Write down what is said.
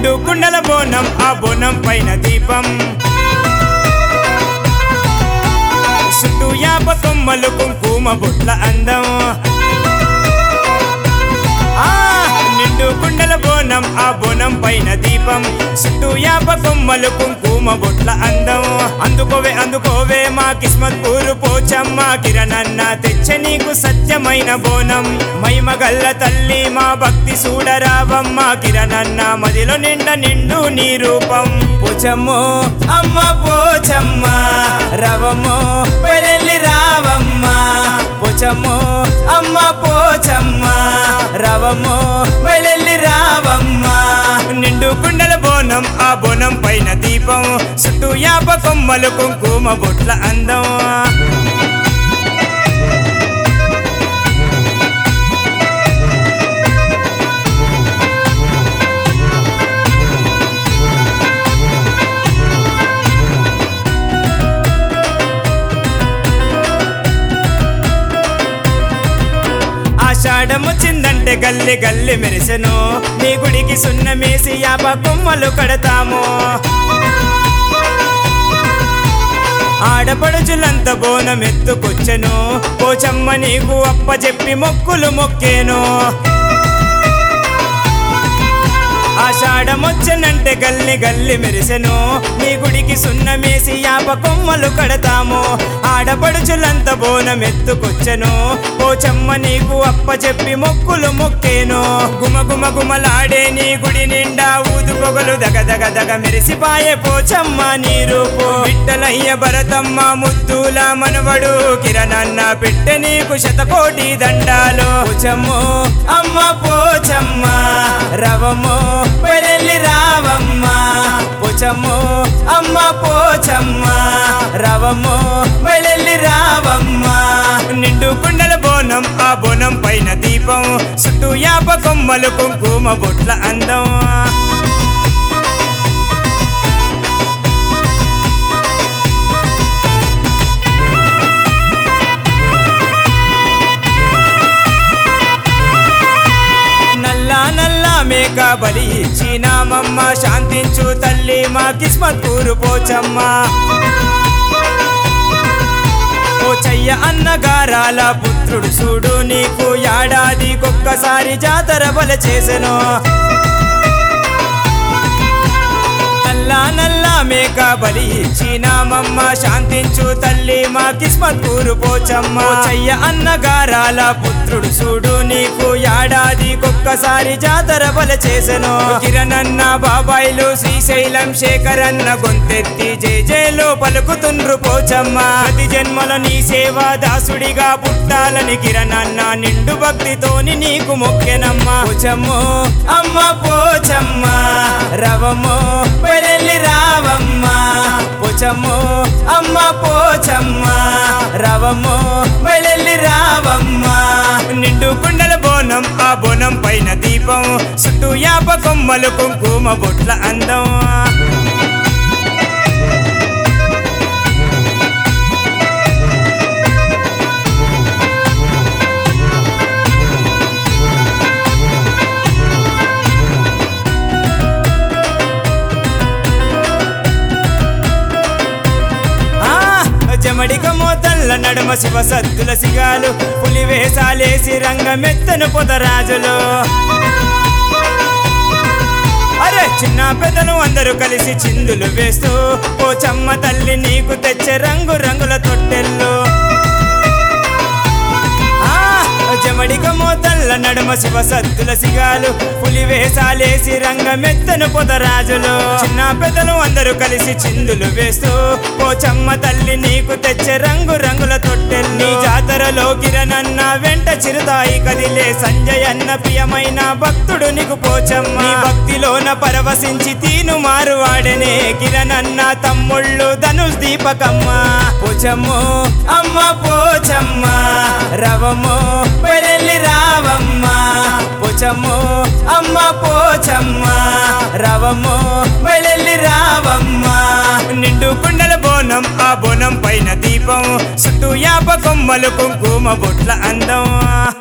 నిండు కుండల బోనం ఆ బోనం పైన దీపం చుట్టూ యాప కొమ్మలు కుంకుమ బొట్ల అందం ఆ నిండు కుండల బోనం ఆ బోనం పైన దీపం చుట్టూ యాప కొమ్మలు కుంకుమ బొట్ల అందం అందుకోవే అందుకోవే మా కిస్మత్ పూరు పోచమ్మ కిరణన్న తెచ్చ నీకు సత్యమైన బోనం మైమగల్ల తల్లి మా భక్తి చూడరావమ్మ కిరణన్న మదిలో నిండ నిండు నీ రూపం పోచమ్మో అమ్మ పోచమ్మ రవమో పెళ్ళి రావమ్మ పోచమ్మో అమ్మ పోచమ్మ రవమో వెళ్ళి రావమ్మ నిండు కుండల బోనం ఆ బోనం పైన దీపం చుట్టూ యాప కొమ్మలు కుంకుమ బొట్ల అందం ఆషాఢము చిందంటే గల్లి గల్లి మెరిసెను నీ గుడికి సున్నమేసి యాప కొమ్మలు కడతాము ఆడపడుచులంత బోనం ఎత్తుకొచ్చెను పోచమ్మ నీకు అప్ప చెప్పి మొక్కులు మొక్కేను ఆషాఢమొచ్చనంటే గల్లి గల్లి మెరిసెను నీ గుడికి సున్నమేసి యాప కొమ్మలు కడతాము ఆడపడుచులంత బోనం ఎత్తుకొచ్చెను పోచమ్మ నీకు అప్ప చెప్పి మొక్కులు మొక్కేను గుమ గుమ గుమలాడే నీ గుడి నిండా ఊదు పొగలు దగ దగ దగ మెరిసిపాయే పోచమ్మ నీ రూపు బిడ్డలయ్య భరతమ్మ ముద్దుల మనవడు కిరణన్న పెట్టె నీకు శతకోటి దండాలు పోచమ్మో అమ్మ పోచమ్మ రవమో పెళ్ళి రావమ్మ పోచమ్మో అమ్మ పోచమ్మ రవమో వెళ్ళి రావమ్మ నిండు కుండల బోనం ఆ బోనం పైన దీపం చుట్టూ యాప కొమ్మలు కుంకుమ బొట్ల అందం నల్లా నల్లా మేక బలి ఇచ్చినామమ్మ శాంతించు తల్లి మా కిస్మత్ కూరు పోచమ్మ పోచయ్య అన్నగారాల పుత్రుడు చూడు నీకు ఏడాదికొక్కసారి జాతర బల చేసెను నల్లా నల్లా మేక బలి ఇచ్చినామమ్మ శాంతించు తల్లి మా కిస్మత్ కూరు పోచమ్మ చెయ్య అన్నగారాల పుత్రుడు చూడు నీకు ఏడాదికొక్కసారి జాతర బల చేసెను కిరణన్న బాబాయిలు శ్రీశైలం శేఖరన్న గొంతెత్తి జై జయలో పలుకుతుండ్రు పోచమ్మ ప్రతి జన్మలో నీ సేవా దాసుడిగా పుట్టాలని కిరణన్న నిండు భక్తితోని నీకు మొక్కెనమ్మ పోచమ్మో అమ్మ పోచమ్మ రవమో పెళ్ళి రావమ్మ పోచమ్మో అమ్మ పోచమ్మ రవమో వెళ్ళి రావమ్మ నిండు కుండల బోనం ఆ బోనం పైన దీపం చుట్టూ యాప కొమ్మలు కుంకుమ బొట్ల అందం ఆ జమడిక మోతల్ల నడుమ శివ సత్తుల సిగాలు పులి వేసాలేసి రంగమెత్తను పొదరాజులు అరే చిన్న పెద్దలు అందరూ కలిసి చిందులు వేస్తూ పోచమ్మ తల్లి నీకు తెచ్చే రంగు రంగుల తొట్టెళ్ళు ఆ, జమడిక మోతల్ల నడుమ శివ సత్తుల సిగాలు పులి వేసాలేసి రంగమెత్తను పొదరాజులు చిన్న పెద్దలు అందరూ కలిసి చిందులు వేస్తూ పోచమ్మ తల్లి నీకు తెచ్చే రంగు రంగుల తొట్టెల్ని నీ జాతరలో కిరణన్న వెంట చిరుతాయి కదిలే సంజయ్ అన్న ప్రియమైన భక్తుడు నీకు పోచమ్మ నీ భక్తిలోన పరవశించి తీను మారువాడనే కిరణన్న తమ్ముళ్ళు ధనుష్ దీపకమ్మ పోచమ్మో అమ్మ పోచమ్మ రవమో పెళ్ళి రావమ్మ పోచమ్మో అమ్మ పోచమ్మ రవమో వెళ్ళి రావమ్మ నిండు కుండల బోనం ఆ బోనం పైన దీపం చుట్టూ యాప కొమ్మలు కుంకుమ బొట్ల అందం